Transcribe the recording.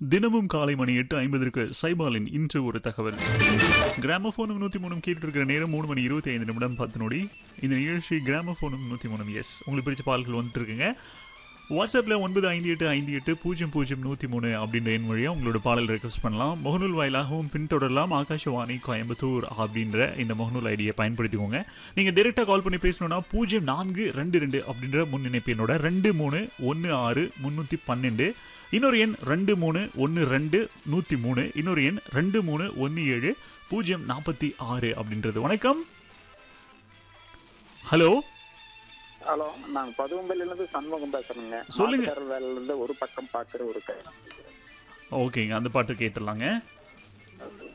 தினமும் காலை மணி எட்டு ஐம்பதற்கு சைபாலின் இன்று ஒரு தகவல் கிராமபோனும் நூற்றி மூணும் கேட்டு இருக்கிற நேரம் மூணு மணி இருபத்தி ஐந்து நிமிடம் பத்து நொடி இந்த நிகழ்ச்சி கிராமபோனும் நூற்றி மூணும் எஸ் உங்களுக்கு பிடிச்ச பால்கள் வந்துட்டு இருக்குங்க வாட்ஸ்அப்பில் ஒன்பது ஐந்து எட்டு ஐந்து எட்டு பூஜ்ஜியம் பூஜ்ஜியம் நூற்றி மூணு அப்படின்ற எண் வழியாக உங்களோட பாடல் ரெக்வஸ்ட் பண்ணலாம் முகநூல் வாயிலாகவும் பின்தொடரலாம் ஆகாஷவாணி கோயம்புத்தூர் அப்படின்ற இந்த முகநூல் ஐடியை பயன்படுத்திக்கோங்க நீங்கள் டைரெக்டாக கால் பண்ணி பேசணும்னா பூஜ்ஜியம் நான்கு ரெண்டு ரெண்டு அப்படின்ற முன் இணைப்பு எண்ணோட ரெண்டு மூணு ஒன்று ஆறு முந்நூற்றி பன்னெண்டு இன்னொரு எண் ரெண்டு மூணு ஒன்று ரெண்டு நூற்றி மூணு இன்னொரு எண் ரெண்டு மூணு ஒன்று ஏழு பூஜ்ஜியம் நாற்பத்தி ஆறு அப்படின்றது வணக்கம் ஹலோ ஹலோ நாங்க பதுவம்பள்ளில இருந்து சண்முகம் பேசுறேங்க சொல்லுங்க. மாட்டுக்காரர் வேலையில இருந்து ஒரு பக்கம் பாக்குற ஒரு கை ஓகேங்க அந்த பாட்டு கேட்டுடலாங்க